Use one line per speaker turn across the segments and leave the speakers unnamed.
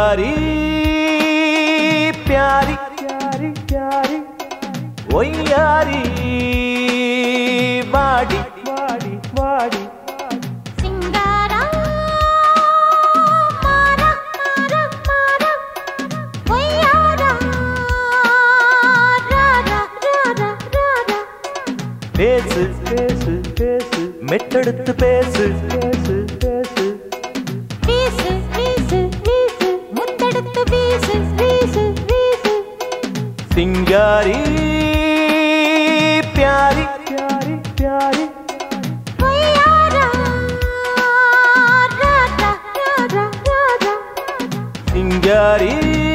சிங்காரி பியாரி பியாரி பியாரி ஒய்யாரி வாடி வாடி வாடி
சிங்காரா மாரா மாரா மாரா ஒய்யாரா ராரா ராரா ராரா
பேசு பேசு பேசு மெட்டெடுத்து பேசு பேசு பேசு
வீசு வீசு வீசு முத்தெடுத்து வீசு வீசு வீசு
சிங்காரி பியாரி பியாரி பியாரி
ஒய்யாரா ராரா ராரா ராரா
சிங்காரி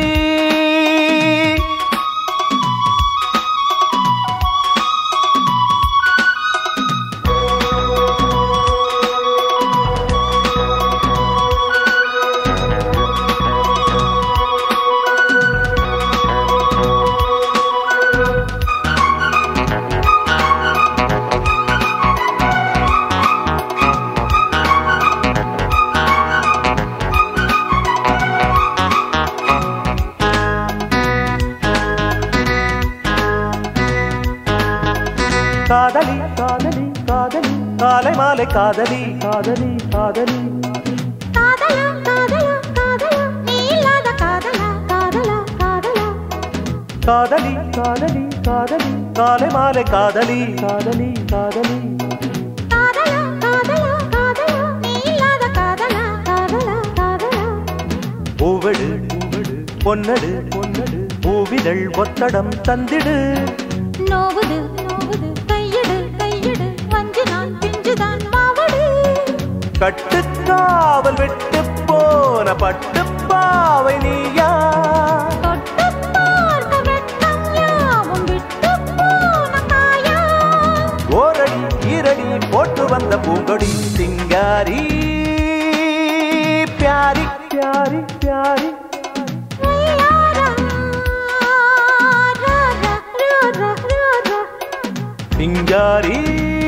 காதலி காதலி காதலி காலை மாலை காதலி காதலி காதலி
காதலா காதலா காதலா நீ இல்லாத காதலா காதலா காதலா
காதலி காதலி காதலி காலை மாலை காதலி காதலி காதலி
காதலா காதலா காதலா நீ இல்லாத காதலா காதலா காதலா
பூவெடு பூவெடு பொன்னடு பொன்னடு பூவிதழ் ஒத்தடம் தந்திடு
நோவுது நோவுது கையெடு கையெடு வஞ்சு நான் பிஞ்சுதான் மாவடு
கட்டுக்காவல் விட்டு போன பட்டுப்பாவை நீயா
தொட்டு பார்க்க வெட்கம் யாவும் விட்டு போன காயா
ஓரடி ஈரடி போட்டு வந்த பூங்கொடி சிங்காரி பியாரி பியாரி பியாரி
ஒய்யாரா ராரா ராரா ராரா
சிங்காரி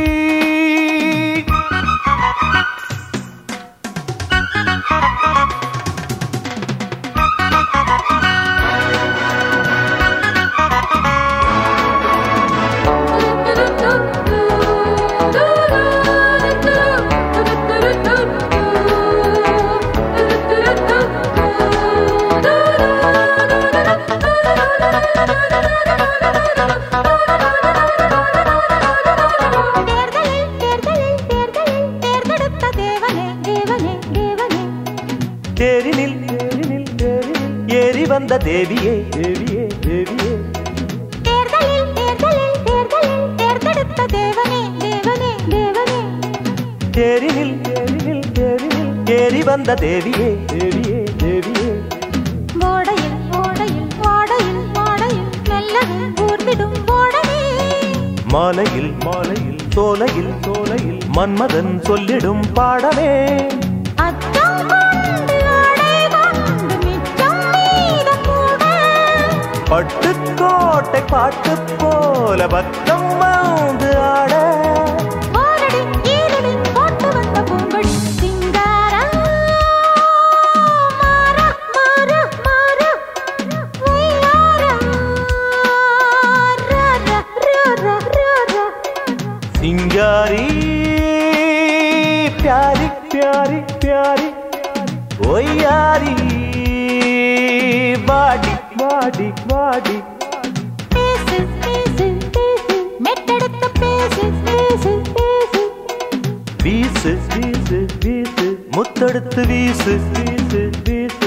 தேர்தலில் தேர்தலில் தேர்தலில் தேர்ந்தெடுத்த தேவனே தேவனே தேவனே
தேரினில் தேரினில் தேரினில் ஏறி வந்த தேவியே தேவியே தேவியே
தேர்தலில் தேர்தலில் தேர்தலில் தேர்ந்தெடுத்த தேவனே தேவனே தேவனே
தேரினில் தேரினில் தேரினில் ஏறி வந்த தேவியே தேவியே தேவியே
ஓடையில் ஓடையில் வாடையில் வாடையில் மெல்லவே ஊர்ந்திடும் ஓடவே
மாலையில் மாலையில் சோலையில் சோலையில் மன்மதன் சொல்லிடும் பாடமே
அச்சம் கொண்டு ஆடை கொண்டு மிச்சம் மீதம் கூட
பட்டுக்கோட்டை பாட்டு போல பக்கம் வந்து ஆட
ஓரடி ஈரடி போட்டு வந்த பூங்கொடி சிங்காரா மாறா மாறா மாறா ஒய்யாரா ராரா ராரா ராரா
சிங்காரி பியாரி பியாரி பியாரி ஒய்யாரி வாடி வாடி வாடி
பேசு பேசு பேசு மெட்டெடுத்து பேசு பேசு பேசு
வீசு வீசு வீசு முத்தெடுத்து வீசு வீசு வீசு